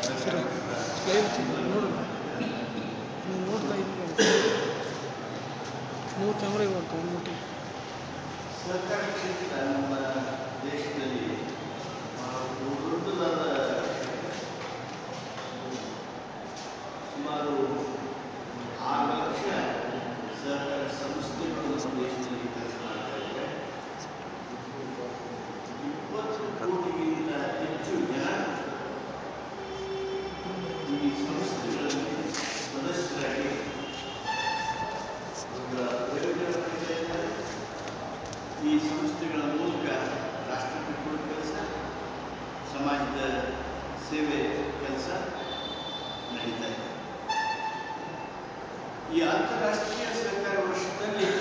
Sir ನೋಡು ನೀವು ನೋಡ್ತಾ ಇದ್ದೀವಿ ಮೂರು ಕ್ಯಾಮ್ರಾ ಇವತ್ತು ಒಂದು ಮಟ್ಟಿಗೆ ಸರ್ಕಾರಿ ಕ್ಷೇತ್ರ ನಮ್ಮ ದೇಶದಲ್ಲಿ ಬಹಳ ದೊಡ್ಡದಾದ ಸುಮಾರು ಆರು ಲಕ್ಷ ಸರ್ಕಾರಿ ಸಂಸ್ಥೆಗಳು ನಮ್ಮ ದೇಶದಲ್ಲಿ ಕೆಲಸ ಮಾಡ್ತಾ ಇವೆ ಇಪ್ಪತ್ತು ಕೋಟಿಗಿಂತ ಹೆಚ್ಚು ಜನ ಈ ಸಂಸ್ಥೆಗಳಲ್ಲಿ ಸದಸ್ಯರಾಗಿ ಅವರ ಪ್ರಯೋಜನ ಪಡಿತಾ ಇದ್ದಾರೆ ಈ ಸಂಸ್ಥೆಗಳ ಮೂಲಕ ರಾಷ್ಟ್ರ ಕಟ್ಟುವ ಕೆಲಸ ಸಮಾಜದ ಸೇವೆ ಕೆಲಸ ನಡೀತಾ ಇದೆ ಈ ಅಂತಾರಾಷ್ಟ್ರೀಯ ಸಹಕಾರ ವರ್ಷದಲ್ಲಿ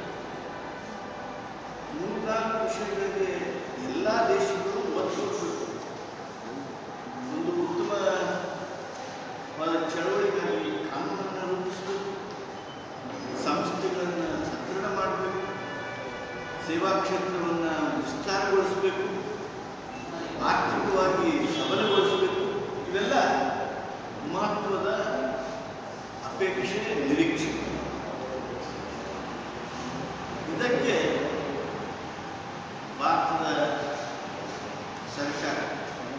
ಮೂರ್ನಾಲ್ಕು ವಿಷಯಗಳಿಗೆ ಎಲ್ಲ ದೇಶಗಳು ಒತ್ತು ಕೊಡಬೇಕು ಒಂದು ಉತ್ತಮವಾದ ಚಳವಳಿಗಾಗಿ ಕಾನೂನನ್ನು ರೂಪಿಸಬೇಕು ಸಂಸ್ಥೆಗಳನ್ನು ಸದೃಢ ಮಾಡಬೇಕು ಸೇವಾ ಕ್ಷೇತ್ರವನ್ನು ವಿಸ್ತಾರಗೊಳಿಸಬೇಕು ಆರ್ಥಿಕವಾಗಿ ಸಬಲಗೊಳಿಸಬೇಕು ಇವೆಲ್ಲ ಮಹತ್ವದ ಅಪೇಕ್ಷೆ ನಿರೀಕ್ಷೆ ಇದಕ್ಕೆ ಭಾರತದ ಸರ್ಕಾರ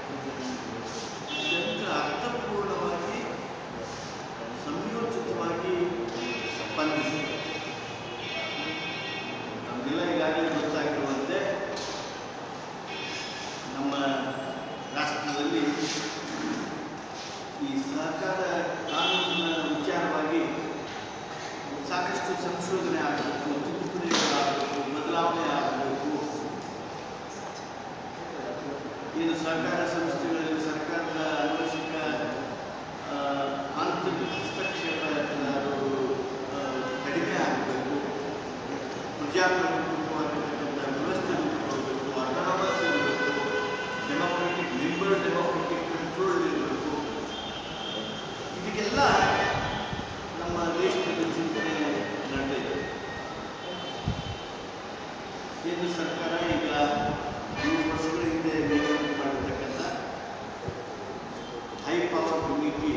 ಅತ್ಯಂತ ಅರ್ಥಪೂರ್ಣವಾಗಿ ಸಂಯೋಜಿತವಾಗಿ ಸ್ಪಂದಿಸಿದೆ ನಮಗೆಲ್ಲ ಈಗಾಗಲೇ ಗೊತ್ತಾಗಿರುವಂತೆ ನಮ್ಮ ರಾಷ್ಟ್ರದಲ್ಲಿ ಈ ಸಹಕಾರ ಕಾನೂನಿನ ವಿಚಾರವಾಗಿ ಸಾಕಷ್ಟು ಸಂಶೋಧನೆ ಆಗಬೇಕು ತಿದ್ದುಪಡಿಗಳಾಗಬೇಕು ಬದಲಾವಣೆ ಆಗಬೇಕು ಏನು ಸಹಕಾರ ಸಂಸ್ಥೆಗಳಲ್ಲಿ ಸರ್ಕಾರದ ಅನವಶ್ಯಕ ಆ, ಆಂತರಿಕ ಹಸ್ತಕ್ಷೇಪ ಏನಾದರೂ, ಆ, ಕಡಿಮೆ ಆಗಬೇಕು ಪ್ರಜಾಪ್ರಭುತ್ವವಾಗಿರ್ತಕ್ಕಂಥ ವ್ಯವಸ್ಥೆ ರೂಪುಗೊಳ್ಳಬೇಕು ಅಟಾನಮಸ್ ಇರಬೇಕು ಡೆಮೋಕ್ರೆಟಿಕ್ ಲಿಬರಲ್ ಡೆಮೋಕ್ರೆಟಿಕ್ ಕಂಟ್ರೋಲ್ ಇರಬೇಕು ಇದಕ್ಕೆಲ್ಲ ನಮ್ಮ ದೇಶದಲ್ಲಿ ಚಿಂತನೆ ನಡೆದಿದೆ ಕೇಂದ್ರ ಸರ್ಕಾರ ಈಗ ಮೂರು ವರ್ಷಗಳ ಹಿಂದೆ ನೇಮಕ ಮಾಡಿರ್ತಕ್ಕಂಥ high power committee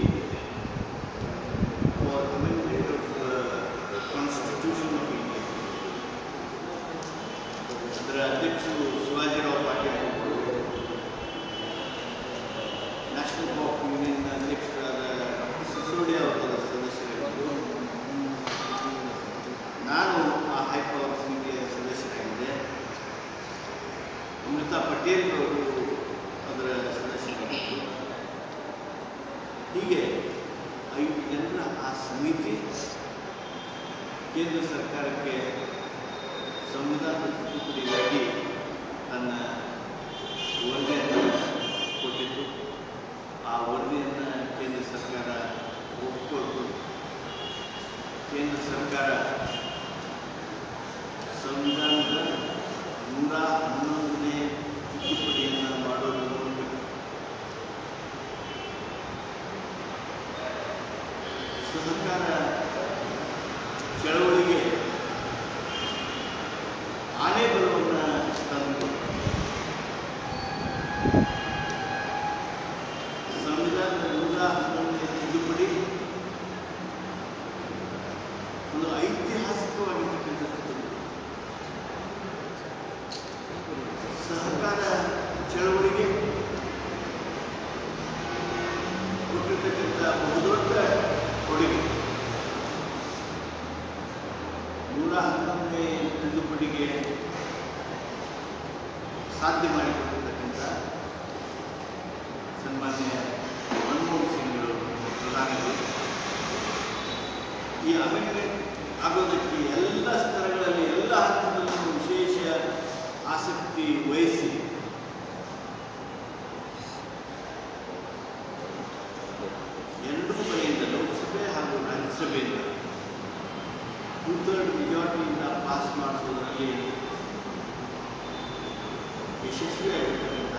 for amendment of constitution of India ಅದರ ಅಧ್ಯಕ್ಷರು ಶಿವಾಜಿರಾವ್ ಪಾಟೀಲ್ ಅವರು ನ್ಯಾಷನಲ್ ಕಾಪ್ ಯೂನಿಯನ್ನ ಅಧ್ಯಕ್ಷರಾದ ಡಾಕ್ಟರ್ ಸಿಸೋಡಿಯಾ ಅವರ ಸದಸ್ಯರಾಗಿದ್ದರು ನಾನು ಆ ಹೈ ಪವರ್ ಸಮಿತಿಯ ಸದಸ್ಯರಾಗಿದ್ದೆ ಅಮೃತಾ ಪಟೇಲ್ ಅವರು ಅದರ ಸದಸ್ಯರಾಗಿದ್ದರು ಹೀಗೆ ಐದು ಜನರ ಆ ಸಮಿತಿ ಕೇಂದ್ರ ಸರ್ಕಾರಕ್ಕೆ ಸಂವಿಧಾನದ ತಿದ್ದುಪಡಿಗಾಗಿ ತನ್ನ ವರದಿಯನ್ನು ಕೊಟ್ಟಿತ್ತು ಆ ವರದಿಯನ್ನು ಕೇಂದ್ರ ಸರ್ಕಾರ ಒಪ್ಪಿಕೊಳ್ತು ಕೇಂದ್ರ ಸರ್ಕಾರ ಸಂವಿಧಾನದ ನೂರ ಹನ್ನೊಂದನೇ ತಿದ್ದುಪಡಿಯನ್ನು ಮಾಡೋದ್ರ ಮೂಲಕ ಸಹಕಾರ ಚಳವಳಿಗೆ ಆನೆ ಬಲವನ್ನು ತಂದು ಸಂವಿಧಾನದ ನೂರ ಹನ್ನೊಂದನೇ ತಿದ್ದುಪಡಿ ಒಂದು ಐತಿಹಾಸಿಕವಾಗಿರ್ತಕ್ಕಂಥ ತಿದ್ದುಪಡಿ ಸಹಕಾರ ಚಳವಳಿಗೆ ಕೊಟ್ಟಿರ್ತಕ್ಕಂಥ ಬಹುದೊಡ್ಡ ಕೊಡುಗೆ ನೂರ ಹನ್ನೊಂದನೇ ತಿದ್ದುಪಡಿಗೆ ಸಾಧ್ಯ ಮಾಡಿಕೊಟ್ಟಿರ್ತಕ್ಕಂಥ ಸನ್ಮಾನ್ಯ ಮನಮೋಹನ್ ಸಿಂಗ್ ಅವರು ಪ್ರಧಾನಿಗಳು ಈ ಅಮೆಂಡ್ಮೆಂಟ್ ಆಗೋದಕ್ಕೆ ಎಲ್ಲ ಸ್ತರಗಳಲ್ಲಿ ಎಲ್ಲ ಹಂತದಲ್ಲೂ ವಿಶೇಷ ಆಸಕ್ತಿ ವಹಿಸಿ ಎರಡೂ ಕಡೆಯಿಂದ ಲೋಕಸಭೆ ಹಾಗೂ ರಾಜ್ಯಸಭೆಯಿಂದ ಟೂ ಥರ್ಡ್ ಮೆಜಾರಿಟಿಯಿಂದ ಪಾಸ್ ಮಾಡಿಸೋದ್ರಲ್ಲಿ ಯಶಸ್ವಿಯಾಗಿರ್ತಕ್ಕಂಥ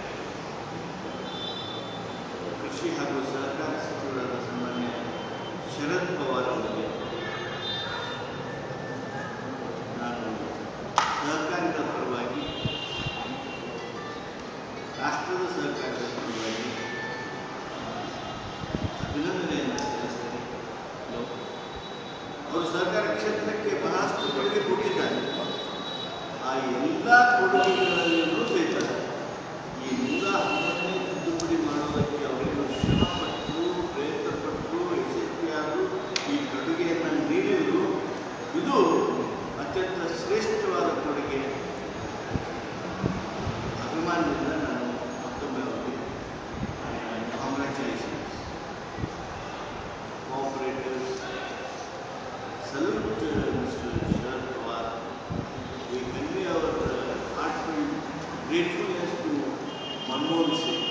ಕೃಷಿ ಹಾಗೂ ಸಹಕಾರ ಸಚಿವರಾದ ಸನ್ಮಾನ್ಯ ಶರದ್ ಪವಾರ್ ಅವರಿಗೆ ನಾನು ಸಹಕಾರಿಗಳ ಪರವಾಗಿ ರಾಷ್ಟ್ರದ ಸಹಕಾರದ ಪರವಾಗಿ ಸಹಕಾರ ಕ್ಷೇತ್ರಕ್ಕೆ ಬಹಳಷ್ಟು ಕೊಡುಗೆ ಕೊಟ್ಟಿದ್ದಾರೆ ಆ ಎಲ್ಲ ಕೊಡುಗೆಗಳಲ್ಲೂ ಸಹಿತ ಈ ನೂರ ಹನ್ನೊಂದನೇ ತಿದ್ದುಪಡಿ ಮಾಡೋದಕ್ಕೆ ಅವರೇನು ಶ್ರಮಪಟ್ಟರು ಪ್ರಯತ್ನಪಟ್ಟರು ಯಶಸ್ವಿಯಾದರು ಈ ಕೊಡುಗೆಯನ್ನು ನೀಡಿದರು ಇದು ಅತ್ಯಂತ ಶ್ರೇಷ್ಠವಾದ ಕೊಡುಗೆ ಅಭಿಮಾನದಿಂದ ನಾನು ಮತ್ತೊಮ್ಮೆ ಅವರಿಗೆ congratulations cooperators. Salute uh, Mr. Sharad Pawar. We convey our uh, heartfelt gratefulness to Manmohan Singh.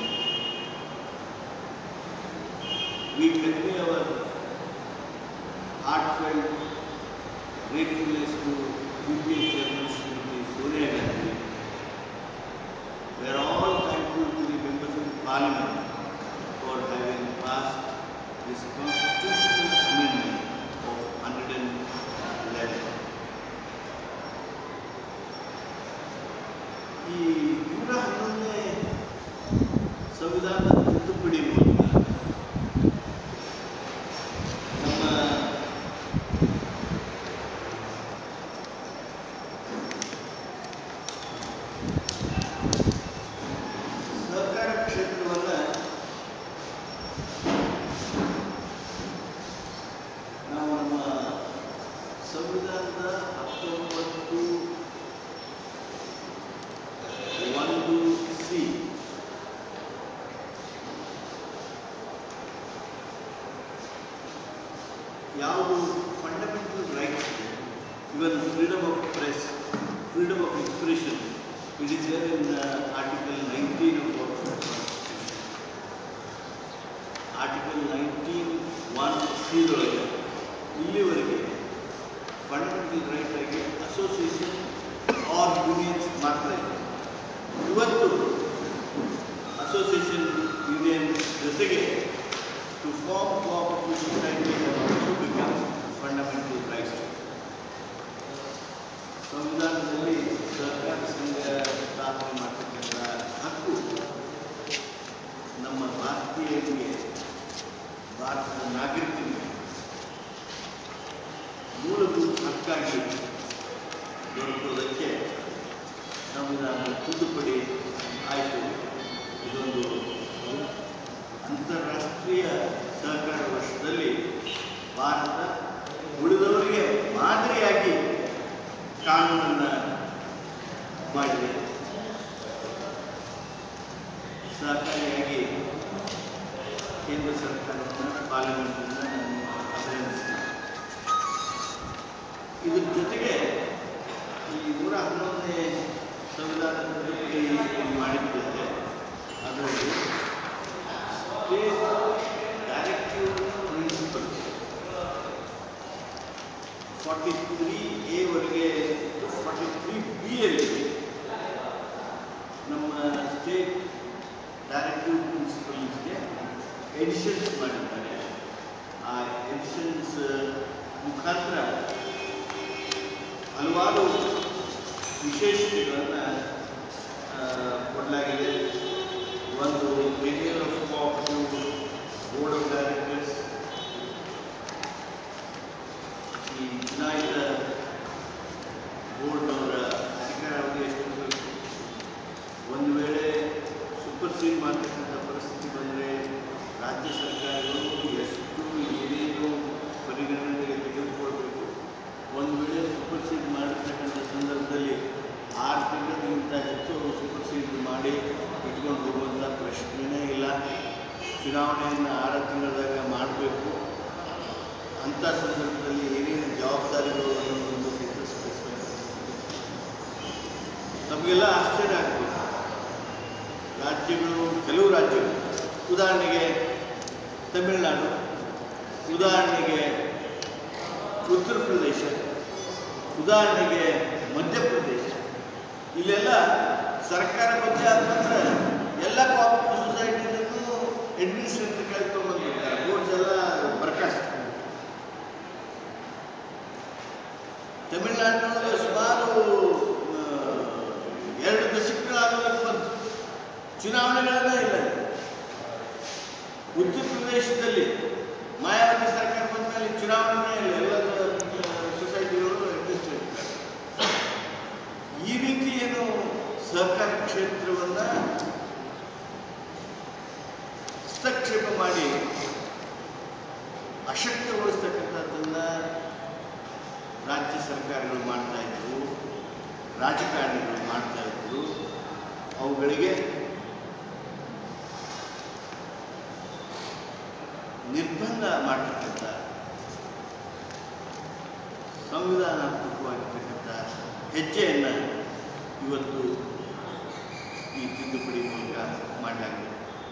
We convey our heartfelt gratefulness to UPA Chairman Srimati Sonia Gandhi. We are all thankful to the members of Parliament for having passed this constitutional amendment of 111. ಈ ನೂರ ಹನ್ನೊಂದನೇ ಸಂವಿಧಾನದ ತಿದ್ದುಪಡಿ ಮೂಲಕ ನಮ್ಮ ಸಹಕಾರ ಕ್ಷೇತ್ರವನ್ನು ನಾವು ನಮ್ಮ ಸಂವಿಧಾನದ ಹತ್ತೊಂಬತ್ತು ಒಂದು ಸಿ ಯಾವುದು fundamental rights even freedom of press freedom of expression it is there in article nineteen of our constitution article nineteen one ಸಿದೊಳಗೆ ಇಲ್ಲಿವರೆಗೆ ಫಂಡಮೆಂಟಲ್ ರೈಟ್ ಆಗಿ ಅಸೋಸಿಯೇಷನ್ ಆರ್ ಯೂನಿಯನ್ಸ್ ಮಾತ್ರ ಇದೆ ಇವತ್ತು ಅಸೋಸಿಯೇಷನ್ ಯೂನಿಯನ್ ಜೊತೆಗೆ to form cooperative society also become fundamental rights ಸಂವಿಧಾನದಲ್ಲಿ ಸಹಕಾರ ಸಂಘ ಸ್ಥಾಪನೆ ಮಾಡತಕ್ಕಂಥ ಹಕ್ಕು ನಮ್ಮ ಭಾರತೀಯರಿಗೆ ಭಾರತದ ನಾಗರಿಕರಿಗೆ ಮೂಲಭೂತ ಹಕ್ಕಾಗಿ ದೊರಕುವುದಕ್ಕೆ ಸಂವಿಧಾನ ತಿದ್ದುಪಡಿ ಆಯಿತು ಇದೊಂದು ಅಂತಾರಾಷ್ಟ್ರೀಯ ಸಹಕಾರ ವರ್ಷದಲ್ಲಿ ಭಾರತ ಉಳಿದವರಿಗೆ ಮಾದರಿಯಾಗಿ ಕಾನೂನನ್ನು ಮಾಡಿದೆ ಸಹಕಾರಿಯಾಗಿ ಕೇಂದ್ರ ಸರ್ಕಾರವನ್ನು ಪಾರ್ಲಿಮೆಂಟನ್ನು ನಾನು ಅಭಿನಂದಿಸ್ತೀನಿ ಇದ್ರ ಜೊತೆಗೆ ಈ ನೂರ ಹನ್ನೊಂದನೇ ಸಂವಿಧಾನ ತಿದ್ದುಪಡಿ ಮಾಡಿದ್ದೇವೆ ಅದರಲ್ಲಿ state directive principle forty three ಎವರೆಗೆ ಫಾರ್ಟಿ ತ್ರೀ ಬಿಯಲ್ಲಿ ನಮ್ಮ ಸ್ಟೇಟ್ ಡೈರೆಕ್ಟಿವ್ ಪ್ರಿನ್ಸಿಪಲ್ಸ್ಗೆ ಎಡಿಷನ್ಸ್ ಮಾಡಿದ್ದಾರೆ ಆ ಎಡಿಷನ್ಸ್ ಮುಖಾಂತರ ಹಲವಾರು ವಿಶೇಷತೆಗಳನ್ನು ಕೊಡಲಾಗಿದೆ ಒಂದು tenure of cooperative board of directors ಈ ಚುನಾಯಿತ ಬೋರ್ಡ್ನವರ ಅಧಿಕಾರಾವಧಿ ಎಷ್ಟಿರಬೇಕು ಒಂದು ವೇಳೆ ಸೂಪರ್ ಸೀಡ್ ಮಾಡತಕ್ಕಂಥ ಪರಿಸ್ಥಿತಿ ಬಂದರೆ ರಾಜ್ಯ ಸರ್ಕಾರಗಳು ಎಷ್ಟು ಏನೇನು ಪರಿಗಣನೆಗೆ ತೆಗೆದುಕೊಳ್ಬೇಕು ಒಂದು ವೇಳೆ ಸೂಪರ್ ಸೀಡ್ ಮಾಡಿರ್ತಕ್ಕಂಥ ಸಂದರ್ಭದಲ್ಲಿ ಆರು ತಿಂಗಳಿಗಿಂತ ಹೆಚ್ಚು ಸೂಪರ್ ಸೀಡ್ ಮಾಡಿ ಇಟ್ಕೊಂಡು ಹೋಗುವಂಥ ಪ್ರಶ್ನೆನೇ ಇಲ್ಲ ಚುನಾವಣೆಯನ್ನು ಆರು ತಿಂಗಳದಾಗ ಮಾಡಬೇಕು ಅಂಥ ಸಂದರ್ಭದಲ್ಲಿ ಏನೇನು ಜವಾಬ್ದಾರಿಗಳು ಅನ್ನೋದೊಂದು ಸಹಿತ ಸ್ಪೆಸಿಫೈ ನಮಗೆಲ್ಲ ಆಶ್ಚರ್ಯ ಆಗ್ತದೆ ರಾಜ್ಯಗಳು ಕೆಲವು ರಾಜ್ಯಗಳು ಉದಾಹರಣೆಗೆ ತಮಿಳುನಾಡು ಉದಾಹರಣೆಗೆ ಉತ್ತರ ಪ್ರದೇಶ ಉದಾಹರಣೆಗೆ ಮಧ್ಯಪ್ರದೇಶ ಇಲ್ಲೆಲ್ಲ ಸರ್ಕಾರ ಬಂದೇ ಆದಂದ್ರೆ ಎಲ್ಲ ಕೋಆಪರೇಟಿವ್ ಸೊಸೈಟಿನೂ ಅಡ್ಮಿನಿಸ್ಟ್ರೇಟರ್ ಕೈ ತೊಗೊಂಡ್ಬಿಡ್ತಾರೆ ಬೋರ್ಡ್ಸ್ ಎಲ್ಲ ಬರ್ಕಾಸ್ಟ್ ತಮಿಳುನಾಡಿನೊಳಗೆ ಸುಮಾರು ಆ, ಎರಡು ದಶಕಗಳಾಗಲಿಕ್ಕೆ ಬಂತು ಚುನಾವಣೆಗಳನ್ನೇ ಇಲ್ಲ ಉತ್ತರ ಪ್ರದೇಶದಲ್ಲಿ ಮಾಯಾವತಿ ಸರ್ಕಾರ ಬಂದ ಮೇಲೆ ಚುನಾವಣೆ ಇಲ್ಲ ಎಲ್ಲ ಇಪ್ಪತ್ತೈದು ಇಂಡಸ್ಟ್ರಿಯಲ್ ಈ ರೀತಿ ಏನು ಸಹಕಾರಿ ಕ್ಷೇತ್ರವನ್ನ ಹಸ್ತಕ್ಷೇಪ ಮಾಡಿ ಅಶಕ್ತಗೊಳಿಸ್ತಕ್ಕಂಥದ್ದನ್ನ ರಾಜ್ಯ ಸರ್ಕಾರಗಳು ಮಾಡ್ತಾ ಇದ್ರು ರಾಜಕಾರಣಿಗಳು ಮಾಡ್ತಾ ಇದ್ರು ಅವುಗಳಿಗೆ ನಿರ್ಬಂಧ ಮಾಡತಕ್ಕಂಥ ಸಂವಿಧಾನಾತ್ಮಕವಾಗಿರ್ತಕ್ಕಂಥ ಹೆಜ್ಜೆಯನ್ನು ಇವತ್ತು ಈ ತಿದ್ದುಪಡಿ ಮೂಲಕ ಮಾಡಲಾಗಿದೆ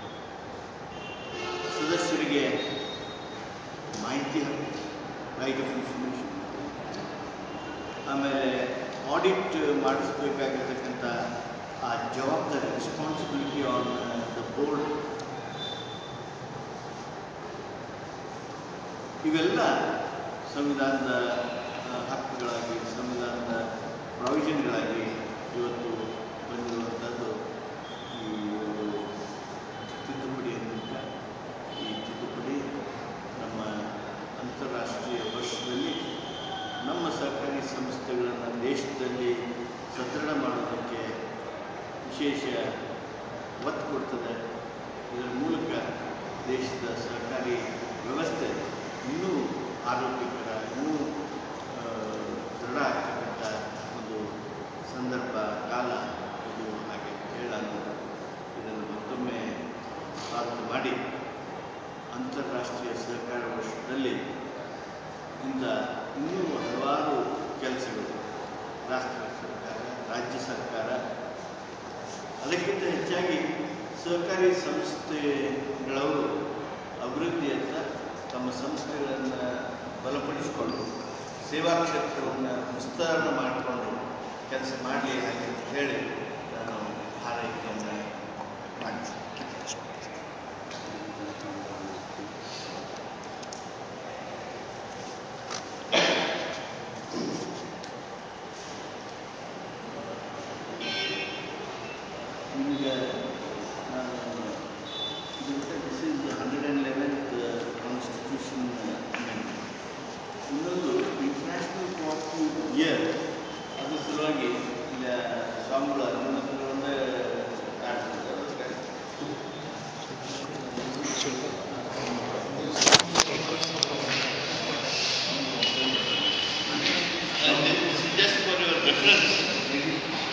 ಸದಸ್ಯರಿಗೆ ಮಾಹಿತಿ ಹಕ್ಕು ರೈಟ್ ಆಫ್ ಇನ್ಫಾರ್ಮೇಷನ್ ಆಮೇಲೆ ಆಡಿಟ್ ಮಾಡಿಸ್ಬೇಕಾಗಿರ್ತಕ್ಕಂಥ ಆ ಜವಾಬ್ದಾರಿ ರೆಸ್ಪಾನ್ಸಿಬಿಲಿಟಿ ಆನ್ ದ ಬೋರ್ಡ್ ಇವೆಲ್ಲ ಸಂವಿಧಾನದ ಆ, ಹಕ್ಕುಗಳಾಗಿ ಸಂವಿಧಾನದ ಪ್ರಾವಿಷನ್ಗಳಾಗಿ ಇವತ್ತು ಬಂದಿರುವಂಥದ್ದು ಈ ಒಂದು ತಿದ್ದುಪಡಿಯ ಮೂಲಕ ಈ ತಿದ್ದುಪಡಿ ನಮ್ಮ ಅಂತಾರಾಷ್ಟ್ರೀಯ ವರ್ಷದಲ್ಲಿ ನಮ್ಮ ಸರ್ಕಾರಿ ಸಂಸ್ಥೆಗಳನ್ನು ದೇಶದಲ್ಲಿ ಸದೃಢ ಮಾಡೋದಕ್ಕೆ ವಿಶೇಷ ಒತ್ತು ಕೊಡ್ತದೆ ಇದರ ಮೂಲಕ ದೇಶದ ಸರ್ಕಾರಿ ವ್ಯವಸ್ಥೆ ಇನ್ನೂ ಆರೋಗ್ಯಕರ ಇನ್ನೂ ಆ, ದೃಢ ಆಗ್ತಕ್ಕಂಥ ಒಂದು ಸಂದರ್ಭ ಕಾಲ ಇದು ಹಾಗೆ ಹೇಳ ನಾನು ಇದನ್ನು ಮತ್ತೊಮ್ಮೆ ಸ್ವಾಗತ ಮಾಡಿ ಅಂತಾರಾಷ್ಟ್ರೀಯ ಸಹಕಾರ ವರ್ಷದಲ್ಲಿ ಇಂದ ಇನ್ನೂ ಹಲವಾರು ಕೆಲಸಗಳು ರಾಷ್ಟ್ರ ಸರ್ಕಾರ ರಾಜ್ಯ ಸರ್ಕಾರ ಅದಕ್ಕಿಂತ ಹೆಚ್ಚಾಗಿ ಸಹಕಾರಿ ಸಂಸ್ಥೆಗಳವರು ಅಭಿವೃದ್ಧಿಯತ್ತ ತಮ್ಮ ಸಂಸ್ಥೆಗಳನ್ನು ಬಲಪಡಿಸಿಕೊಂಡು ಸೇವಾ ಕ್ಷೇತ್ರವನ್ನು ವಿಸ್ತರಣೆ ಮಾಡಿಕೊಂಡು ಕೆಲಸ ಮಾಡಲಿ ಹಾಗೆ ಅಂತ ಹೇಳಿ ನಾನು ಹಾರೈಕೆಯನ್ನು ಮಾಡ್ತೀನಿ ನಿಮಗೆ ನಾನು this is hundred and eleventh constitution amendment ಇನ್ನೊಂದು ಇಂಟರ್ನ್ಯಾಷನಲ್ ಕೋಆಪರೇಟಿವ್ ಇಯರ್ ಅದ್ರ ಸಲುವಾಗಿ ಇಲ್ಲ ಸ್ವಾಮಿಗಳು ಅನುಮತಿಗಳನ್ನೇ ಆಡ್ತಿದ್ದಾರೆ ಅದಕ್ಕೆ And this is just for your reference.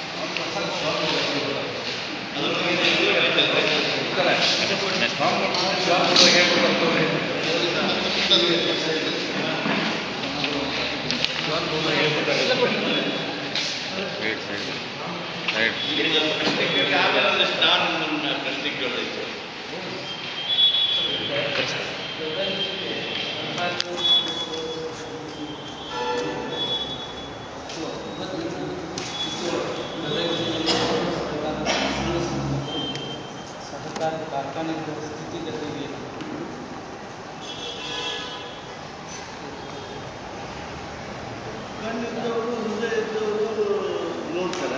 Side side side ಈಗ ಪ್ರಶ್ನೆಗೆ ಆಮೇಲೆ ಸ್ಟಾರ್ ನನ್ನ ಪ್ರಶ್ನೆಗಳು ಸಹಕಾರ ಕಾರ್ಖಾನೆಗಳ ಸ್ಥಿತಿಗತಿಗೆ ಕಣ್ಣಿದ್ದವರು ಹೃದಯ ಇದ್ದವರು ನೋಡ್ತಾರೆ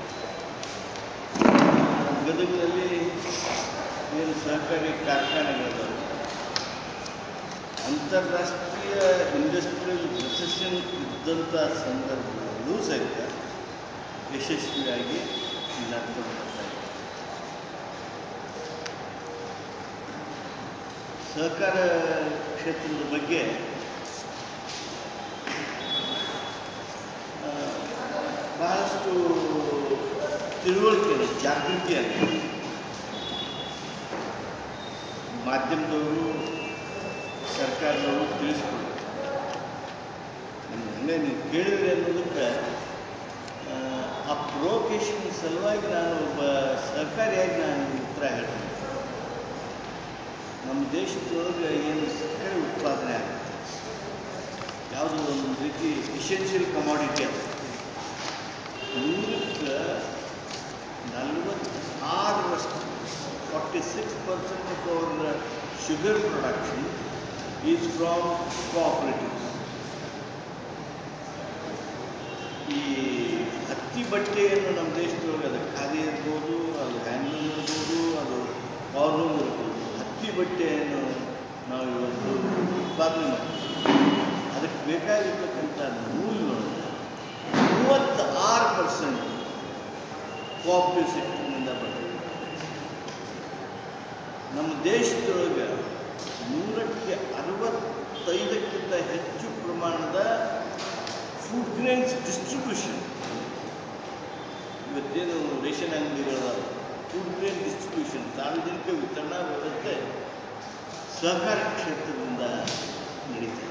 ಗದಗದಲ್ಲಿ ಏನು ಸಹಕಾರಿ ಕಾರ್ಖಾನೆಗಳಿದ್ದಾವೆ ಅಂತಾರಾಷ್ಟ್ರೀಯ ಇಂಡಸ್ಟ್ರಿಯಲ್ ರಿಸೆಷನ್ ಇದ್ದಂಥ ಸಂದರ್ಭದಲ್ಲೂ ಸಹಿತ ಯಶಸ್ವಿಯಾಗಿ ನಡ್ಕೊಂಡು ಬರ್ತಾ ಇದೆ ಸಹಕಾರ ಕ್ಷೇತ್ರದ ಬಗ್ಗೆ ಆ, ಬಹಳಷ್ಟು ತಿಳುವಳಿಕೆ ಜಾಗೃತಿಯಾಗಿದೆ ಮಾಧ್ಯಮದವರು ಸರ್ಕಾರದವರು ತಿಳಿಸ್ಕೊಡ್ತಾರೆ ಹಂಗೆ ನೀವು ಕೇಳಿದ್ರಿ ಅನ್ನೋದಕ್ಕೆ ಆ, ಆ ಪ್ರೊವೊಕೇಶನ್ ಸಲುವಾಗಿ ನಾನು ಒಬ್ಬ ಸರ್ಕಾರಿಯಾಗಿ ನಾನು ಉತ್ತರ ಹೇಳ್ತೀನಿ ನಮ್ಮ ದೇಶದೊಳಗೆ ಏನು ಸಕ್ಕರೆ ಉತ್ಪಾದನೆ ಆಗುತ್ತೆ ಯಾವುದೋ ಒಂದು ರೀತಿ ಎಸೆನ್ಷಿಯಲ್ ಕಮಾಡಿಟಿ ಅಂತ ನೂರಕ್ಕೆ ನಲವತ್ತಾರರಷ್ಟು forty six percent of our sugar production is from cooperative ಈ ಹತ್ತಿ ಬಟ್ಟೆಯನ್ನು ನಮ್ಮ ದೇಶದೊಳಗೆ ಅದು ಖಾದಿ ಇರ್ಬೋದು ಅದು ಹ್ಯಾಂಡ್ಲೂಮ್ ಇರ್ಬೋದು ಅದು ಪವರ್ಲೂಮ್ ಇರ್ಬೋದು ಹತ್ತಿ ಬಟ್ಟೆಯನ್ನು ನಾವು ಇವತ್ತು ಉತ್ಪಾದನೆ ಮಾಡ್ತೀವಿ ಅದಕ್ಕೆ ಬೇಕಾಗಿರ್ತಕ್ಕಂಥ ನೂಲುಗಳು ಮೂವತ್ತಾರು ಪರ್ಸೆಂಟ್ ಕೋಆಪ್ಟಿವ್ ಸೆಕ್ಟರ್ನಿಂದ ಬರ್ತದೆ ನಮ್ಮ ದೇಶದೊಳಗೆ ನೂರಕ್ಕೆ ಅರವತ್ತೈದಕ್ಕಿಂತ ಹೆಚ್ಚು ಪ್ರಮಾಣದ ಫುಡ್ ಗ್ರೇನ್ಸ್ ಡಿಸ್ಟ್ರಿಬ್ಯೂಷನ್ ಇವತ್ತೇನು ರೇಷನ್ ಅಂಗಡಿಗಳ ಫುಡ್ ಗ್ರೇನ್ ಡಿಸ್ಟ್ರಿಬ್ಯೂಷನ್ ಸಾರ್ವಜನಿಕ ವಿತರಣಾ ವ್ಯವಸ್ಥೆ ಸಹಕಾರ ಕ್ಷೇತ್ರದಿಂದ ನಡೀತದೆ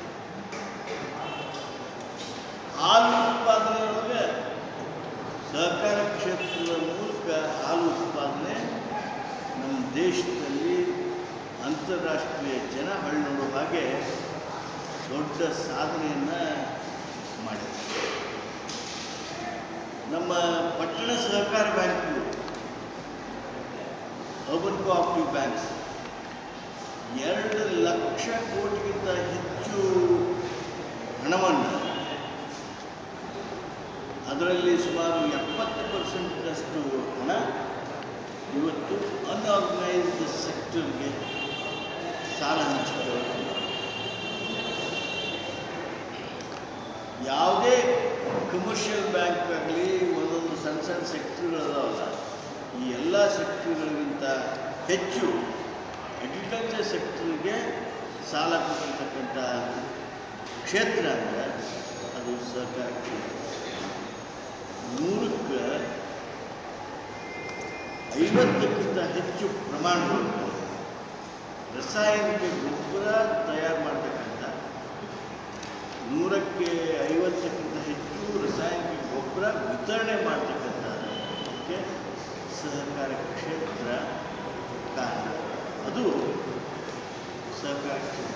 ಹಾಲು ಉತ್ಪಾದನೆಯೊಳಗೆ ಸಹಕಾರ ಕ್ಷೇತ್ರದ ಮೂಲಕ ಹಾಲು ಉತ್ಪಾದನೆ ನಮ್ಮ ದೇಶದಲ್ಲಿ ಅಂತಾರಾಷ್ಟ್ರೀಯ ಜನ ನೋಡೋ ಹಾಗೆ ದೊಡ್ಡ ಸಾಧನೆಯನ್ನು ಮಾಡಿದೆ ನಮ್ಮ ಪಟ್ಟಣ ಸಹಕಾರ ಬ್ಯಾಂಕ್ಗಳು ಅರ್ಬನ್ ಕೋಆಪ್ಟಿವ್ ಬ್ಯಾಂಕ್ಸ್ ಎರಡು ಲಕ್ಷ ಕೋಟಿಗಿಂತ ಹೆಚ್ಚು ಹಣವನ್ನು ಅದರಲ್ಲಿ ಸುಮಾರು ಎಪ್ಪತ್ತು ಪರ್ಸೆಂಟ್ನಷ್ಟು ಹಣ ಇವತ್ತು ಅನ್ಆರ್ಗನೈಸ್ಡ್ ಸೆಕ್ಟರ್ಗೆ ಸಾಲ ಹಂಚಿಕೆ ಯಾವುದೇ ಕಮರ್ಷಿಯಲ್ ಬ್ಯಾಂಕ್ ಆಗಲಿ ಒಂದೊಂದು ಸಣ್ಣ ಸಣ್ಣ ಸೆಕ್ಟರ್ಗಳದಾವಲ್ಲ ಈ ಎಲ್ಲ ಸೆಕ್ಟರ್ಗಳಿಗಿಂತ ಹೆಚ್ಚು ಅಗ್ರಿಕಲ್ಚರ್ ಸೆಕ್ಟರ್ಗೆ ಸಾಲ ಕೊಟ್ಟಿರ್ತಕ್ಕಂಥ ಕ್ಷೇತ್ರ ಅಂದರೆ ಅದು ಸಹಕಾರ ಕ್ಷೇತ್ರ ನೂರಕ್ಕೆ ಐವತ್ತಕ್ಕಿಂತ ಹೆಚ್ಚು ಪ್ರಮಾಣದಲ್ಲಿ ರಾಸಾಯನಿಕ ಗೊಬ್ಬರ ತಯಾರು ಮಾಡತಕ್ಕಂಥ ನೂರಕ್ಕೆ ಐವತ್ತಕ್ಕಿಂತ ಹೆಚ್ಚು ರಾಸಾಯನಿಕ ಗೊಬ್ಬರ ವಿತರಣೆ ಮಾಡ್ತಕ್ಕಂಥದ್ದಕ್ಕೆ ಸಹಕಾರ ಕ್ಷೇತ್ರ ಕಾರಣ ಅದು ಸಹಕಾರ ಕ್ಷೇತ್ರ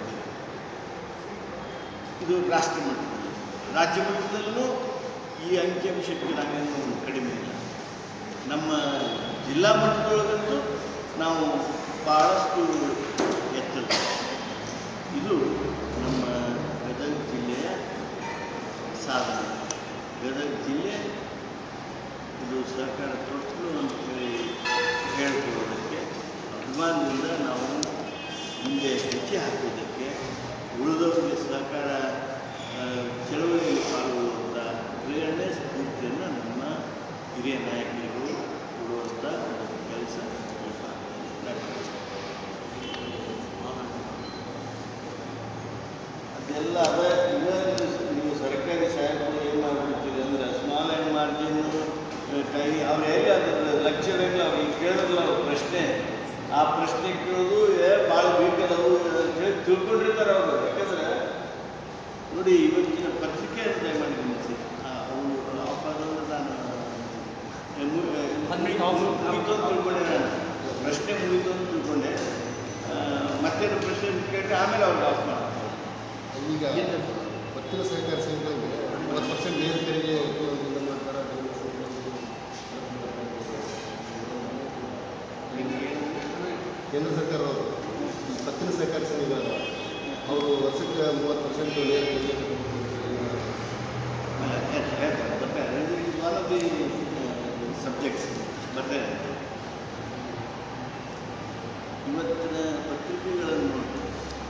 ಇದು ರಾಷ್ಟ್ರ ಮಟ್ಟದಲ್ಲಿ ರಾಜ್ಯ ಮಟ್ಟದಲ್ಲೂ ಈ ಅಂಕಿಅಂಶಕ್ಕೆ ನಾವೇನು ಕಡಿಮೆ ಇಲ್ಲ ನಮ್ಮ ಜಿಲ್ಲಾ ಮಟ್ಟದೊಳಗಂತೂ ನಾವು ಭಾಳಷ್ಟು ಎತ್ತರ ಇದು ನಮ್ಮ ಗದಗ ಜಿಲ್ಲೆಯ ಸಾಧನೆ ಗದಗ ಜಿಲ್ಲೆ ಇದು ಸಹಕಾರ ತೊಟ್ಟಲು ಅಂತೇಳಿ ಹೇಳ್ಕೊಳ್ಳೋದಕ್ಕೆ ಅಭಿಮಾನದಿಂದ ನಾವು ಮುಂದೆ ಹೆಜ್ಜೆ ಹಾಕೋದಕ್ಕೆ ಉಳಿದವರಿಗೆ ಸಹಕಾರ ಆ, ಚಳವಳಿಯಲ್ಲಿ ಪಾಲ್ಗೊಳ್ಳುವಂಥ ಪ್ರೇರಣೆ ಸ್ಫೂರ್ತಿಯನ್ನು ನಮ್ಮ ಹಿರಿಯ ನಾಯಕರು ಕೊಡುವಂಥ ಒಂದು ಕೆಲಸ ಈ ಭಾಗದಲ್ಲಿ ನಡೆಯುತ್ತೆ. ಅದೆಲ್ಲ ಅದ ಇದ ನೀವು ಸರ್ಕಾರಿ ಸಹಾಯಕರು ಏನು ಮಾಡ್ಬಿಡ್ತೀರಿ ಅಂದ್ರೆ ಸ್ಮಾಲ್ ಆ್ಯಂಡ್ ಮಾರ್ಜಿನ್ ಕೈ ಅವ್ರು ಹೇಗೆ ಅದ್ರ ಲೆಕ್ಚರ್ಗಳು ಅವ್ರಿಗೆ ಕೇಳಿದ್ರಲ್ಲ ಅವ್ರ ಪ್ರಶ್ನೆ ಆ ಪ್ರಶ್ನೆ ಕೇಳೋದು ಏ ಭಾಳ ಬೇಕಲ್ಲವು ಅಂತೇಳಿ ತಿಳ್ಕೊಂಡಿರ್ತಾರೆ ಅವರು ಯಾಕಂದ್ರೆ ನೋಡಿ ಇವತ್ತಿನ ಪತ್ರಿಕೆ ದಯಮಾಡಿ ಗಮನಿಸಿ ಆ, ಅವ್ರು ಆಫ್ ಆಗೋದು ನಾನು ಏ, ಮು- ಏ, ಒಂದ್ minute off. ಮುಗೀತು ಅಂತ ತಿಳ್ಕೊಂಡೆ ನಾನು ಪ್ರಶ್ನೆ ಮುಗೀತು ಅಂತ ತಿಳ್ಕೊಂಡೆ ಆ, ಮತ್ತೇನು ಪ್ರಶ್ನೆ ಕೇಳಿದ್ರೆ ಆಮೇಲೆ ಅವ್ರಿಗೆ ಆಫ್ ಮಾಡ್ತಾರೆ ಈಗ ಪತ್ತಿನ ಸಹಕಾರ ಸಂಘಗಳಿಗೆ ಮೂವತ್ತು ಪರ್ಸೆಂಟ್ ನೇರ ತೆರಿಗೆ ಇದು ಮಾಡ್ತಾರೆ ಕೇಂದ್ರ ಸರ್ಕಾರ ಅವರು ಈ ಪತ್ತಿನ ಸಹಕಾರ ಸಂಘಗಳು ಅವರು ವರ್ಷಕ್ಕೆ ಮೂವತ್ತು ಪರ್ಸೆಂಟ್ ನೇರ ತೆರಿಗೆ but it is one of the uh, subjects, but uh, ಇವತ್ತಿನ ಪತ್ರಿಕೆಗಳನ್ನು ನೋಡಿ,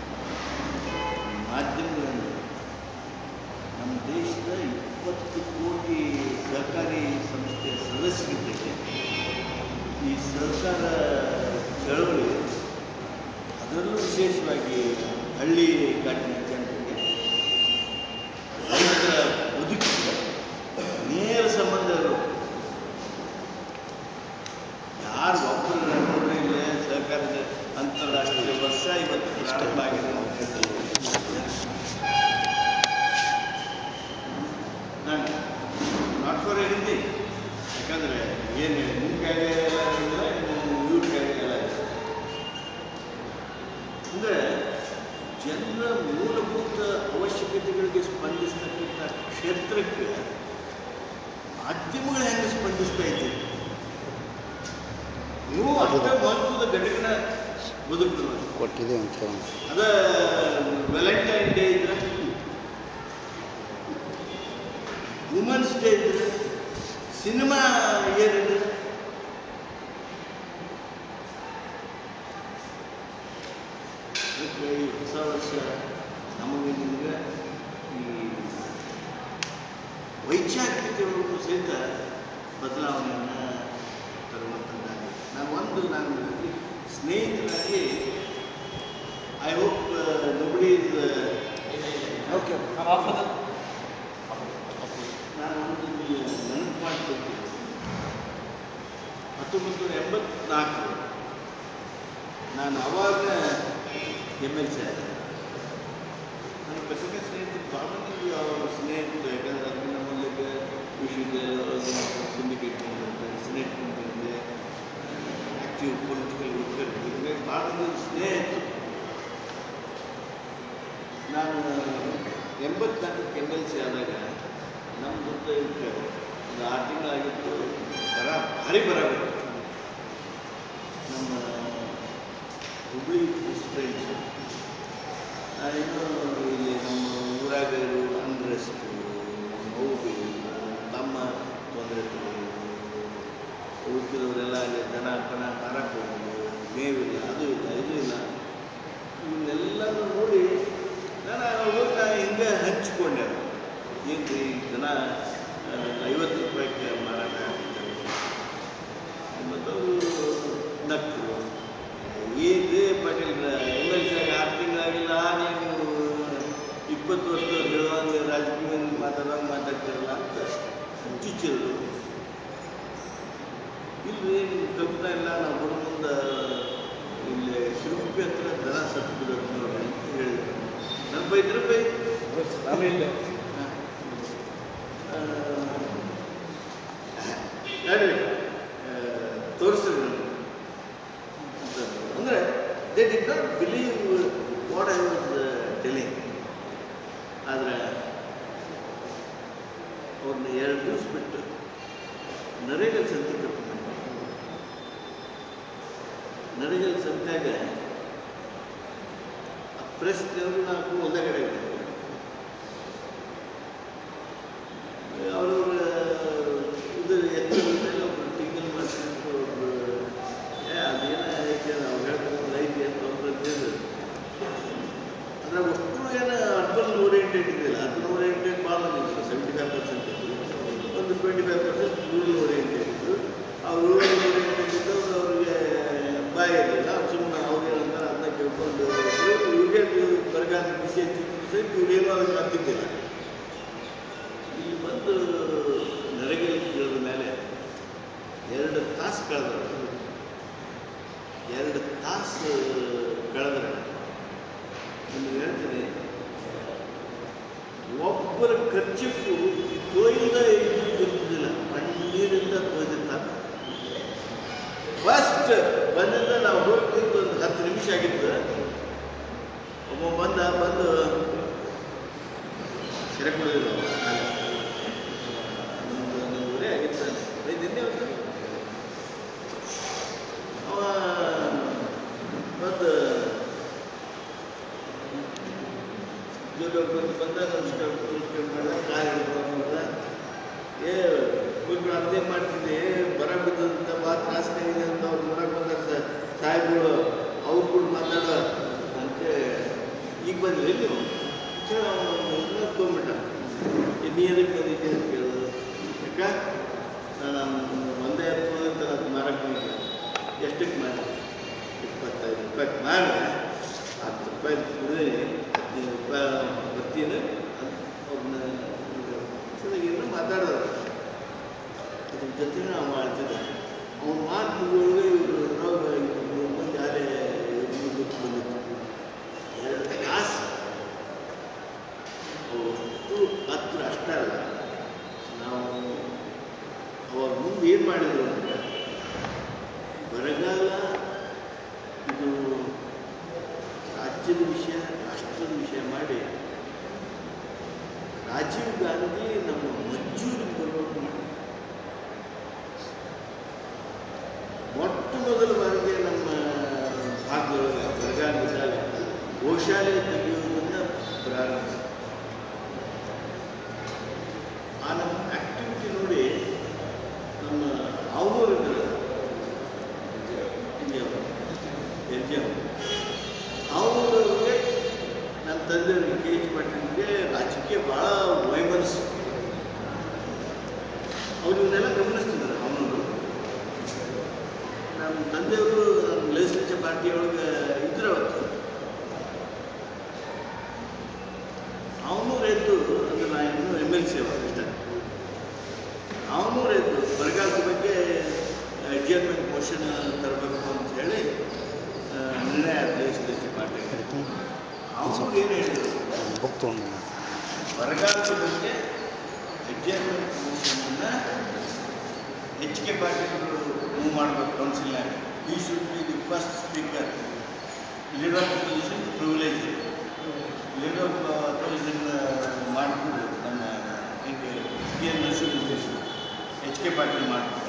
ಮಾಧ್ಯಮಗಳನ್ನು ನಮ್ಮ ದೇಶದ ಇಪ್ಪತ್ತು ಕೋಟಿ ಸರ್ಕಾರಿ ಸಂಸ್ಥೆಯ ಸದಸ್ಯರಿದ್ದೇವೆ ಈ ಸರ್ಕಾರ ಚಳವಳಿ ಅದರಲ್ಲೂ ವಿಶೇಷವಾಗಿ ಹಳ್ಳಿ ಘಾಟಿನ ಜನರಿಗೆ ರೈತರ ಬದುಕಿಗೆ ನೇರ ಸಂಬಂಧ ಇರೋದು ಯಾರು ಒಬ್ಬರು ನೋಡ್ರಿ ಇಲ್ಲೇ ಸಹಕಾರದ ಅಂತಾರಾಷ್ಟ್ರೀಯ ವರ್ಷ ಇವತ್ತು ಪ್ರಾರಂಭ ಆಗಿದೆ ನಮ್ಮ ದೇಶದಲ್ಲಿ. ನಾನು ನಾಟ್ ಫಾರ್ ಹಿಂದಿ ಯಾಕಂದರೆ ಏನು ನಿಮ್ಮ ಕೈಗೆ ಎಲ್ಲ ಇಲ್ಲ ಇವ್ರ ಕೈಗೆ ಎಲ್ಲ ಇಲ್ಲ ಅಂದರೆ ಜನರ ಮೂಲಭೂತ ಅವಶ್ಯಕತೆಗಳಿಗೆ ಸ್ಪಂದಿಸ್ತಕ್ಕಂಥ ಕ್ಷೇತ್ರಕ್ಕೆ ಮಾಧ್ಯಮಗಳು ಹೆಂಗೆ ಸ್ಪಂದಿಸ್ತಾ ಇದ್ದೀವಿ ನೀವು ಅಷ್ಟೇ ಮಹತ್ವದ ಘಟಕನ ಬದುಕ್ತದೆ ಕೊಟ್ಟಿದೆ ಅಂತ ಅದ ವ್ಯಾಲೆಂಟೈನ್ ಡೇ ಇದ್ರೆ ವುಮೆನ್ಸ್ ಡೇ ಇದ್ರೆ ಸಿನಿಮಾ ಏನಿದ್ರೆ ಅದಕ್ಕೆ ಈ ಹೊಸ ವರ್ಷ ನಮಗೆ ನಿಮಗೆ ಈ ವೈಚಾರಿಕತೆಯೊಳಗೂ ಸಹಿತ ಬದಲಾವಣೆಯನ್ನು ತರುವಂಥದ್ದಾಗಿದೆ ನಾನು ಒಂದು ನಾನು ಸ್ನೇಹಿತರಾಗಿ I hope nobody is okay offer ನಾನು ಒಂದು ನೆನಪು ಮಾಡ್ಕೊಳ್ತೀನಿ ಹತ್ತೊಂಬತ್ತು ನೂರ ಎಂಬತ್ನಾಲ್ಕು ನಾನು ಅವಾಗ ಎಮ್ ಎಲ್ ಸಿ ಆದ ನನ್ನ ಪತ್ರಿಕಾ ಸ್ನೇಹಿತರು ಭಾಳ ಮಂದಿ ಅವ್ರ ಸ್ನೇಹಿತರು ಯಾಕಂದ್ರೆ ಅದಕ್ಕೆ ನಮ್ಮಲ್ಲಿ ವಿಶ್ವವಿದ್ಯಾಲಯ ಸಿಂಡಿಕೇಟ್ ಮಾಡಿರ್ತಾರೆ ಸಿನೆಟ್ ಮಾಡಿರುತ್ತೆ ಆ್ಯಕ್ಟಿವ್ ಪೊಲಿಟಿಕಲ್ ವರ್ಕರ್ ಹೀಗಾಗಿ ಭಾಳ ಮಂದಿ ಸ್ನೇಹಿತರು ನಾನು ಎಂಬತ್ನಾಲ್ಕಕ್ಕೆ ಎಮ್ ಎಲ್ ಸಿ ಆದಾಗ ನಮ್ಮ ಜೊತೆ ಒಂದು ಆರು ತಿಂಗಳಾಗಿತ್ತು ಬರ ಭಾರಿ ಬರ ಬಿತ್ತು. ನಮ್ಮ ಹುಬ್ಳಿ ಫ್ರೆಂಡ್ಸ್ ನಾನೇನು ಇಲ್ಲಿ ನಮ್ಮ ಊರಾಗ ಅನ್ರೆಸ್ಟ್ ನೋವು ತಮ್ಮ ತೊಂದರೆ ಉಳಿದವರೆಲ್ಲ ಅಲ್ಲಿ ದನ ಪಣ ಮಾರಕ್ಕೆ ಹೋಗೋದು ಮೇವಿಲ್ಲ ಅದು ಇಲ್ಲ ಇದು ಇಲ್ಲ ಇವನ್ನೆಲ್ಲನೂ ನೋಡಿ ನಾನು ಹೋಗಿ ನಾನು ಹಿಂಗೆ ಹಂಚಿಕೊಂಡೆ ಏನು ರೀ ಜನ ಆ, ಐವತ್ತು ರೂಪಾಯಿಗೆ ಮಾರಾಟ ಆಗ್ತಾರೆ ಮತ್ತು ಅವರು ನಕ್ಕರು ಏನು ರೀ ಪಾಟೀಲ್ ಎಮ್ ಎಲ್ ಸಿ ಆಗಿ ಆರು ತಿಂಗಳಾಗಿಲ್ಲ ನೀವು ಇಪ್ಪತ್ತು ವರ್ಷ ಹೇಳುವಂಗೆ ರಾಜಕೀಯ ಮಾತಾಡುವಂಗೆ ಮಾತಾಡ್ತಿರಲ್ಲ ಅಂತ ಚುಚ್ಚಿದ್ರು ಇಲ್ಲಿ ಕಲ್ಪನಾ ಇಲ್ಲ ನಾವು ಬರೋ ಮುಂದೆ ಇಲ್ಲಿ ಶಿರುಪಿ ಹತ್ರ ದನ ಸತ್ತು ಬಿಡೋದು ನೋಡಿ ಅಂತ ಹೇಳಿದ್ರು ನನ್ನ ಬೈದ್ರೆ ಬೈ ಆಮೇಲೆ ಹೇಳಿ ತೋರಿಸಿದ್ರು ಅಂತ ಅಂದರೆ they did not believe what I was telling ಆದರೆ ಅವ್ರನ್ನ ಎರಡು ದಿವಸ ಬಿಟ್ಟು ನರೇಗಲ್ ಸಂತೆ ಕರ್ಕೊಂಡು ನರೇಗಲ್ ಸಂತ್ಯಾಗ ಪ್ರೆಸ್ನವರು ನಾವು ಒಂದೇ ಕಡೆ ಇದ್ದೀವಿ ಅವರವ್ರ ಇದು ಎತ್ತರದಲ್ಲಿ ಒಬ್ಬರು ಟಿಂಗಲ್ ಮಾಡ್ಕೊಂಡು ಒಬ್ಬರು ಏ ಅದೇನ ಐತೆ ಅವ್ರು ಹೇಳ್ಕೊಂಡು ಐತಿ ಅಂತ ಒಬ್ರು ಅಂತಿದ್ರು ಅಂದ್ರೆ ಅಷ್ಟು ಏನು ಅರ್ಬನ್ ಓರಿಯೆಂಟೆಡ್ ಇದ್ದಿಲ್ಲ ಅರ್ಬನ್ ಓರಿಯೆಂಟೆಡ್ ಭಾಳ ಬಂದಿತ್ತು ಸೆವೆಂಟಿ ಫೈವ್ ಪರ್ಸೆಂಟ್ ಇತ್ತು ಒಂದು twenty five percent rural oriented ಇತ್ತು ಆ ರೂರಲ್ ಓರಿಯೆಂಟೆಡ್ ಇದ್ದವ್ರು ಅವ್ರಿಗೆ ಬಾಯಿ ಇರಲಿಲ್ಲ ಸುಮ್ಮನೆ ಅವ್ರು ಏನಂತಾರೆ ಅದನ್ನ ಕೇಳ್ಕೊಂಡು ಇವ್ರಿಗೆ ಬರಗಾಲ ಬಿಸಿ ಹಚ್ಚಿದ್ರು ಸಹಿತ ಇವ್ರೇನೋ ಅದಕ್ಕೆ ಹತ್ತಿದ್ದಿಲ್ಲ ಇಲ್ಲಿ ಬಂದು ನರೇಗಲ್ ಕೇಳಿದ ಮೇಲೆ ಎರಡು ತಾಸು ಕಳೆದ್ರು ಎರಡು ತಾಸು ಕಳೆದ್ರೆ ನಿಮಗೆ ಹೇಳ್ತೀನಿ ಒಬ್ಬರ ಖರ್ಚಿಫು ಕೊಯ್ದ ಇರುವುದಿಲ್ಲ ಕಣ್ಣೀರಿಂದ ಕೊಯ್ದಿರ್ತಾರೆ ಫಸ್ಟ್ ಬಂದಿಂದ ನಾವು ಹೋಗ್ತಿದ್ದು ಒಂದು ಹತ್ತು ನಿಮಿಷ ಆಗಿತ್ತು ಒಬ್ಬ ಬಂದ ಬಂದು ಸೆರೆ ಕುಡಿದ್ರು ಒಂದು ಒಂದೂವರೆ ಆಗಿತ್ತು ನಿನ್ನೆ ಒಂದು ಅವ ಬಂದು ಜೊತೆ ಬಂದು ಬಂದ ನಮಸ್ಕಾರ ನಮಸ್ಕಾರ ಮಾಡ ಕಾಲು ಹಿಡ್ಕೊಂಡು ಬಂದ ಏ ಕೂತ್ಕೊಂಡು ಅದೇ ಮಾಡ್ತಿದ್ದೆ ಬರ ಬಿದ್ದದಂತ ಬಾ ತ್ರಾಸ್ತಾಗಿದೆ ಅಂತ ಅವ್ರು ನೋಡಕ್ಕೆ ಬಂದಾರ ಸರ್ ಸಾಹೇಬ್ರು ಅವ್ರು ಕೂಡ ಮಾತಾಡೋ ಅಂತ ಈಗ ಬಂದ್ರಿ ನೀವು ಅವನು ತೊಗೊಂಬಿಟ್ಟ ಏ, ನೀ ಎದಕ್ಕೆ ಬಂದಿದ್ದೆ ಅಂತ ಕೇಳಿದ್ರು ಯಾಕ ನಾನು ಒಂದೇ ಹತ್ತು ಅಂತ ಅದು ಮಾರಕ್ಕೆ ಬಂದಿದ್ದೆ ಎಷ್ಟಕ್ಕೆ ಮಾಡಿ ಇಪ್ಪತ್ತೈದು ರೂಪಾಯಿ ಮಾಡಿ ಹತ್ತು ರೂಪಾಯಿ ಕುಡಿದ್ರೆ ಹದಿನೈದು ರೂಪಾಯಿ ಬರ್ತೀನಿ ಅವ್ರನ್ನ ಏನೋ ಮಾತಾಡೋದು ಅದ್ರ ಜೊತೆ ನಾವು ಆಡ್ತಿದ್ದ ಅವ್ನ ಮಾತು ಒಳಗೆ ಇವರು ರೋಗ ಇವ್ರು ಮಂದಿ ಯಾರೇ ಗೊತ್ತು ಬಂದಿತ್ತು ಎರಡು ತಾಸು ಅಷ್ಟು ಹತ್ರ ಅಷ್ಟೇ ಅಲ್ಲ ನಾವು ಅವಾಗ ಮುಂದೆ ಏನು ಮಾಡಿದ್ರು ಅಂದರೆ ಬರಗಾಲ ಇದು ರಾಜ್ಯದ ವಿಷಯ ರಾಷ್ಟ್ರದ ವಿಷಯ ಮಾಡಿ ರಾಜೀವ್ ಗಾಂಧಿ ನಮ್ಮ ಮಂಜೂರಿಗೆ ಬರೋದು ಮಾಡಿ ಮೊಟ್ಟ ಮೊದಲ ಬಾರಿಗೆ ನಮ್ಮ ಭಾಗದೊಳಗೆ ಬರಗಾಲದಾಗ ಗೋಶಾಲೆ ತೆಗೆಯುವುದನ್ನು ಪ್ರಾರಂಭಿಸಿದ್ರು ಆ ನಮ್ಮ ಆಕ್ಟಿವಿಟಿ ನೋಡಿ ನಮ್ಮ ಅವರವರು ಎಲ್ ಜಿ ಎಂ ಅವರವ್ರಿಗೆ ನನ್ನ ತಂದೆಯವ್ರಿಗೆ ಕೆ ಎಚ್ ಪಾಟೀಲ್ಗೆ ರಾಜಕೀಯ ಭಾಳ ವೈಮನಸ್ಸು ಅವ್ರು ಇವನ್ನೆಲ್ಲ ಗಮನಿಸ್ತಿದ್ದಾರೆ ಅವನವರು ನಮ್ಮ ತಂದೆಯವರು ಲೆಜಿಸ್ಲೇಚರ್ ಪಾರ್ಟಿ ಒಳಗೆ ಇದ್ರೆ ಅವತ್ತು ಅವನು ಎದ್ದು ಅಂದ್ರೆ ನಾ ಇನ್ನೂ ಎಮ್ ಎಲ್ ಸಿ ಅವಾಗ ಇಷ್ಟ ಅವನು ಎದ್ದು ಬರಗಾಲದ ಬಗ್ಗೆ ಅಡ್ಜರ್ಮೆಂಟ್ ಮೋಷನ್ ತರಬೇಕು ಅಂತ ಹೇಳಿ ಆ, ನಿರ್ಣಯ ಲೆಜಿಸ್ಲೇಚರ್ ಪಾರ್ಟಿಗೆ ಅವನು ಏನು ಹೇಳಿದ್ರು ಬುಕ್ ತೊಗೊಂಡು ಬರಗಾಲದ ಬಗ್ಗೆ ಅಡ್ಜರ್ಮೆಂಟ್ ಮೋಷನನ್ನು ಎಚ್ ಕೆ ಪಾಟೀಲ್ ಮೂವ್ ಮಾಡಬೇಕು ಕೌನ್ಸಿಲ್ನಾಗ ಈ should be the first speaker leader of position privilege leader of position ಮಾಡಿಕೊಂಡು ನಮ್ಮ ಹಿಂಗೆ P N Narasimha H K Patil ಮಾಡ್ತಾರೆ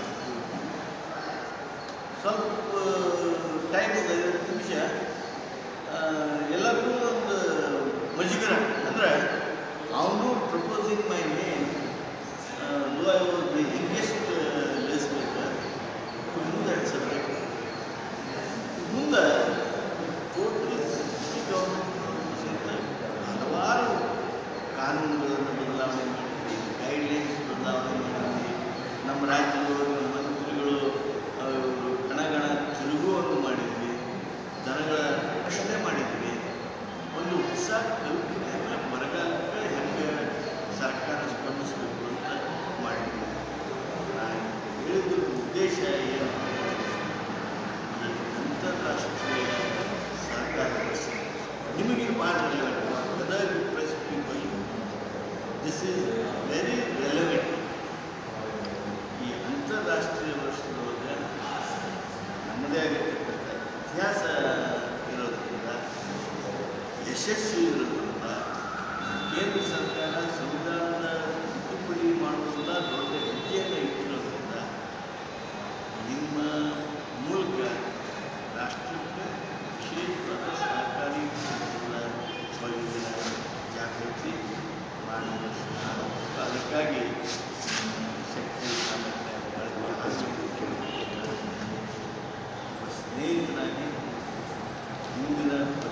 ಸ್ವಲ್ಪ ಟೈಮ್ ಒಂದು ಐವತ್ತು ನಿಮಿಷ ಎಲ್ಲರಿಗೂ ಒಂದು ಮಜಿಗರ ಅಂದರೆ ಅವನು proposing my name though I was the youngest legislator to move that subject ಮುಂದೆ ಟೋಟಲ್ ಗೌರ್ಮೆಂಟ್ ಹಲವಾರು ಕಾನೂನುಗಳನ್ನು ಬದಲಾವಣೆ ಮಾಡಿದ್ವಿ ಗೈಡ್ಲೈನ್ಸ್ ಬದಲಾವಣೆ ಮಾಡಿದ್ವಿ ನಮ್ಮ ರಾಜ್ಯದವರು ನಮ್ಮ ಮಂತ್ರಿಗಳು ಅವರು ಗಣಗಣ ತಿರುಗುವನ್ನು ಮಾಡಿದ್ವಿ ದನಗಳ ರಕ್ಷಣೆ ಮಾಡಿದ್ವಿ ಒಂದು ಹೊಸ ಕಲ್ಪನೆ ಅಂದರೆ ಬರಗಾಲಕ್ಕೆ ಹೆಂಗೆ ಸರ್ಕಾರ ಸ್ಪಂದಿಸಬೇಕು ಅಂತ ಮಾಡಿದ್ವಿ ನಾನು ಹೇಳಿದ ಉದ್ದೇಶ ಏನು ಈ ಅಂತಾರಾಷ್ಟ್ರೀಯ ಸಹಕಾರ ವರ್ಷ ನಿಮಗೆ ಭಾಳ relevant whether you press people this is very relevant ಈ ಅಂತಾರಾಷ್ಟ್ರೀಯ ವರ್ಷದೊಳಗೆ ನಮ್ಮದೇ ಆಗಿರ್ತಕ್ಕಂಥ ಇತಿಹಾಸ ಇರೋದ್ರಿಂದ ಯಶಸ್ವಿ ಇರೋದ್ರಿಂದ ಕೇಂದ್ರ ಸರ್ಕಾರ ಸಂವಿಧಾನದ ತಿದ್ದುಪಡಿ ಮಾಡುವುದಲ್ಲ ದೊಡ್ಡ ಹೆಜ್ಜೆಯನ್ನು ಇಟ್ಟಿರೋದ್ರಿಂದ ನಿಮ್ಮ ಮೂಲಕ ರಾಷ್ಟ್ರಕ್ಕೆ ವಿಶೇಷವಾದ ಸಹಕಾರಿ ಕ್ಷೇತ್ರದ ಬಗೆಗಿನ ಜಾಗೃತಿ ಮಾಡುವಷ್ಟು ನಾನು ಅದಕ್ಕಾಗಿ ನಿಮ್ಮ ಶಕ್ತಿ ಸಾಮರ್ಥ್ಯ ಬಳಕೆ ಒಬ್ಬ ಸ್ನೇಹಿತನಾಗಿ ಮುಂದಿನ